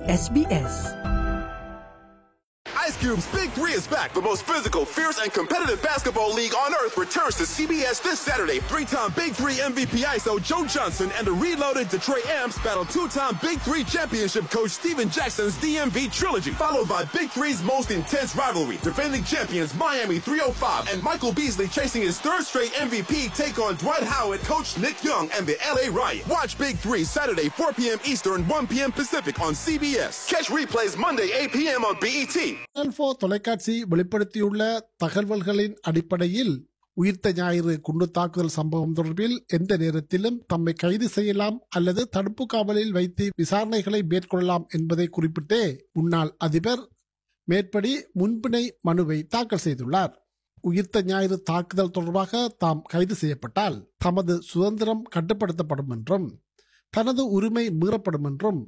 SBS. Ice Cube's Big Three is back. The most physical, fierce, and competitive basketball league on earth returns to CBS this Saturday. Three-time Big Three MVP ISO Joe Johnson and the reloaded Detroit Amps battle two-time Big Three championship coach Steven Jackson's DMV trilogy, followed by Big Three's most intense rivalry. Defending champions Miami 305 and Michael Beasley chasing his third straight MVP take on Dwight Howard, coach Nick Young, and the LA Riot. Watch Big Three Saturday 4 p.m. Eastern, 1 p.m. Pacific on CBS. Catch replays Monday 8 p.m. on BET. அல்போ தொலைக்காட்சி வெளிப்படுத்தியுள்ள தகவல்களின் அடிப்படையில் உயிர்த்த ஞாயிறு குண்டு தாக்குதல் சம்பவம் தொடர்பில் எந்த நேரத்திலும் தம்மை கைது செய்யலாம் அல்லது தடுப்பு காவலில் வைத்து விசாரணைகளை மேற்கொள்ளலாம் என்பதை குறிப்பிட்டே முன்னாள் அதிபர் மேற்படி முன்பிணை மனுவை தாக்கல் செய்துள்ளார் உயிர்த்த ஞாயிறு தாக்குதல் தொடர்பாக தாம் கைது செய்யப்பட்டால் தமது சுதந்திரம் கட்டுப்படுத்தப்படும் என்றும் தனது உரிமை மீறப்படும் என்றும்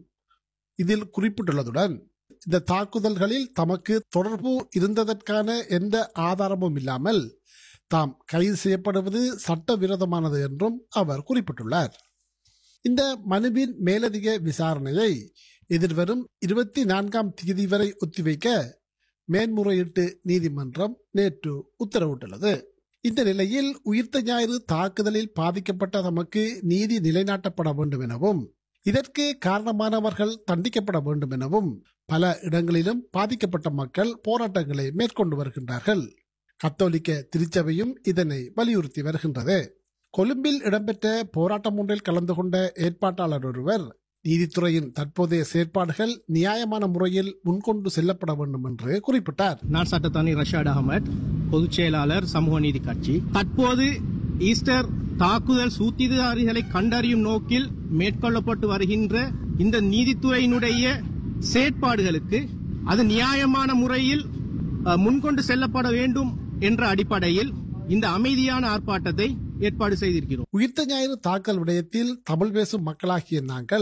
இதில் குறிப்பிட்டுள்ளதுடன் இந்த தாக்குதல்களில் தமக்கு தொடர்பு இருந்ததற்கான எந்த ஆதாரமும் இல்லாமல் தாம் கைது செய்யப்படுவது சட்டவிரோதமானது என்றும் அவர் குறிப்பிட்டுள்ளார் இந்த மனுவின் மேலதிக விசாரணையை எதிர்வரும் இருபத்தி நான்காம் தேதி வரை ஒத்திவைக்க மேன்முறையீட்டு நீதிமன்றம் நேற்று உத்தரவிட்டுள்ளது இந்த நிலையில் உயிர்த்த ஞாயிறு தாக்குதலில் பாதிக்கப்பட்ட தமக்கு நீதி நிலைநாட்டப்பட வேண்டும் எனவும் இதற்கு காரணமானவர்கள் தண்டிக்கப்பட வேண்டும் எனவும் பல இடங்களிலும் பாதிக்கப்பட்ட மக்கள் போராட்டங்களை மேற்கொண்டு வருகின்றார்கள் கத்தோலிக்க திருச்சபையும் இதனை வலியுறுத்தி வருகின்றது கொழும்பில் இடம்பெற்ற போராட்டம் ஒன்றில் கலந்து கொண்ட ஏற்பாட்டாளர் ஒருவர் நீதித்துறையின் தற்போதைய செயற்பாடுகள் நியாயமான முறையில் முன்கொண்டு செல்லப்பட வேண்டும் என்று குறிப்பிட்டார் நான் சட்டத்தானி ரஷாட் அகமட் பொதுச் செயலாளர் சமூக நீதி கட்சி தற்போது ஈஸ்டர் தாக்குதல் சூத்திரதாரிகளை கண்டறியும் நோக்கில் மேற்கொள்ளப்பட்டு வருகின்ற இந்த நீதித்துறையினுடைய செயற்பாடுகளுக்கு அது நியாயமான முறையில் அஹ், முன்கொண்டு செல்லப்பட வேண்டும் என்ற அடிப்படையில் இந்த அமைதியான ஆர்ப்பாட்டத்தை ஏற்பாடு செய்திருக்கிறோம் உயிர்த்த ஞாயிறு தாக்கல் விடயத்தில் தமிழ் பேசும் மக்களாகிய நாங்கள்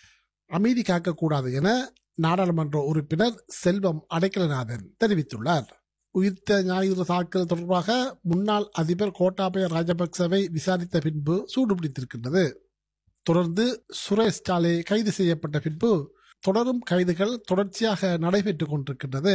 அமைதி காக்கக்கூடாது என நாடாளுமன்ற உறுப்பினர் செல்வம் அடைக்கலநாதன் தெரிவித்துள்ளார் உயிர்த்த ஞாயிறு தாக்கல் தொடர்பாக முன்னாள் அதிபர் கோட்டாபய ராஜபக்சவை விசாரித்த பின்பு சூடுபிடித்திருக்கின்றது தொடர்ந்து சுரேஷ் சாலே கைது செய்யப்பட்ட பின்பு தொடரும் கைதுகள் தொடர்ச்சியாக நடைபெற்றுக் கொண்டிருக்கின்றது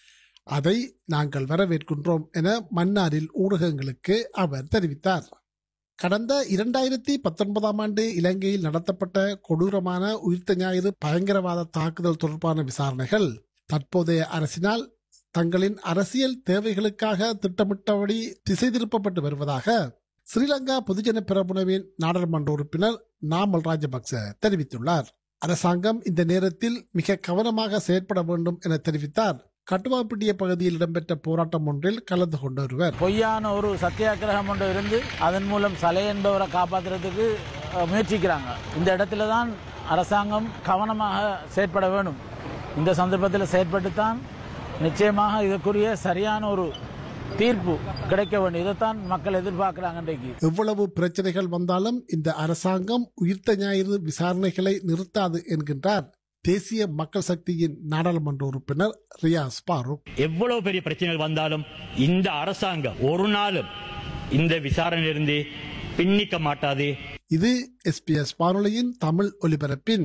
அதை நாங்கள் வரவேற்கின்றோம் என மன்னாரில் ஊடகங்களுக்கு அவர் தெரிவித்தார் கடந்த இரண்டாயிரத்தி பத்தொன்பதாம் ஆண்டு இலங்கையில் நடத்தப்பட்ட கொடூரமான உயிர்த்த ஞாயிறு பயங்கரவாத தாக்குதல் தொடர்பான விசாரணைகள் தற்போதைய அரசினால் தங்களின் அரசியல் தேவைகளுக்காக திட்டமிட்டபடி திசை திருப்பப்பட்டு வருவதாக ஸ்ரீலங்கா பொதுஜன பிரமுனவின் நாடாளுமன்ற உறுப்பினர் நாமல் ராஜபக்ச தெரிவித்துள்ளார் அரசாங்கம் இந்த நேரத்தில் மிக கவனமாக செயற்பட வேண்டும் என தெரிவித்தார் கட்டுவாப்பிட்டிய பகுதியில் இடம்பெற்ற போராட்டம் ஒன்றில் கலந்து கொண்ட ஒருவர் பொய்யான ஒரு சத்தியாகிரகம் ஒன்று இருந்து அதன் மூலம் சலை என்பவரை காப்பாற்றுறதுக்கு அஹ், முயற்சிக்கிறாங்க இந்த இடத்துல தான் அரசாங்கம் கவனமாக செயற்பட வேண்டும் இந்த சந்தர்ப்பத்தில் செயற்பட்டுத்தான் நிச்சயமாக இதற்குரிய சரியான ஒரு தீர்ப்பு கிடைக்க வேண்டும் இதைத்தான் மக்கள் எதிர்பார்க்கிறாங்க இன்றைக்கு எவ்வளவு பிரச்சனைகள் வந்தாலும் இந்த அரசாங்கம் உயிர்த்த ஞாயிறு விசாரணைகளை நிறுத்தாது என்கின்றார் தேசிய மக்கள் சக்தியின் நாடாளுமன்ற உறுப்பினர் ரியாஸ் பாரூக் எவ்வளவு பெரிய பிரச்சனைகள் வந்தாலும் இந்த அரசாங்கம் ஒரு நாளும் இந்த விசாரணையிலிருந்து பின்னிக்க மாட்டாது இது எஸ்பிஎஸ் வானொலியின் தமிழ் ஒலிபரப்பின்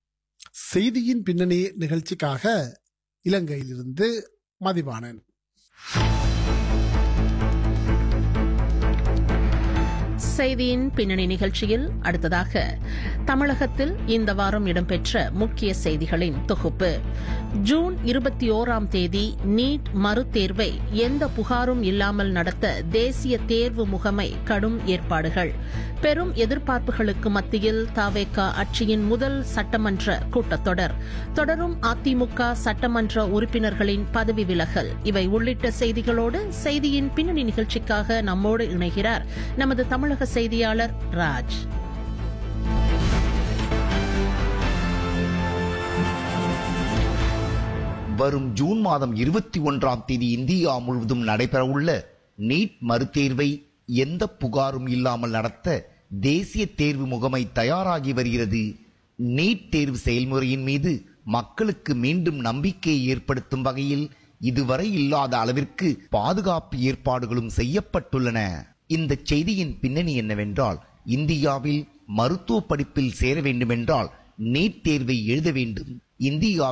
செய்தியின் பின்னணி நிகழ்ச்சிக்காக இலங்கையிலிருந்து மதிவாணன் செய்தியின் பின்னணி நிகழ்ச்சியில் அடுத்ததாக தமிழகத்தில் இந்த வாரம் இடம்பெற்ற முக்கிய செய்திகளின் தொகுப்பு ஜூன் இருபத்தி ஓராம் தேதி நீட் மறுதேர்வை எந்த புகாரும் இல்லாமல் நடத்த தேசிய தேர்வு முகமை கடும் ஏற்பாடுகள் பெரும் எதிர்பார்ப்புகளுக்கு மத்தியில் தாவேகா ஆட்சியின் முதல் சட்டமன்ற கூட்டத்தொடர் தொடரும் அதிமுக சட்டமன்ற உறுப்பினர்களின் பதவி விலகல் இவை உள்ளிட்ட செய்திகளோடு செய்தியின் பின்னணி நிகழ்ச்சிக்காக நம்மோடு இணைகிறார் நமது தமிழக செய்தியாளர் ராஜ் வரும் ஜூன் மாதம் இருபத்தி ஒன்றாம் தேதி இந்தியா முழுவதும் நடைபெறவுள்ள நீட் மறுதேர்வை எந்த புகாரும் இல்லாமல் நடத்த தேசிய தேர்வு முகமை தயாராகி வருகிறது நீட் தேர்வு செயல்முறையின் மீது மக்களுக்கு மீண்டும் நம்பிக்கையை ஏற்படுத்தும் வகையில் இதுவரை இல்லாத அளவிற்கு பாதுகாப்பு ஏற்பாடுகளும் செய்யப்பட்டுள்ளன இந்த செய்தியின் பின்னணி என்னவென்றால் இந்தியாவில் மருத்துவ படிப்பில் சேர வேண்டுமென்றால் நீட் தேர்வை எழுத வேண்டும் இந்தியா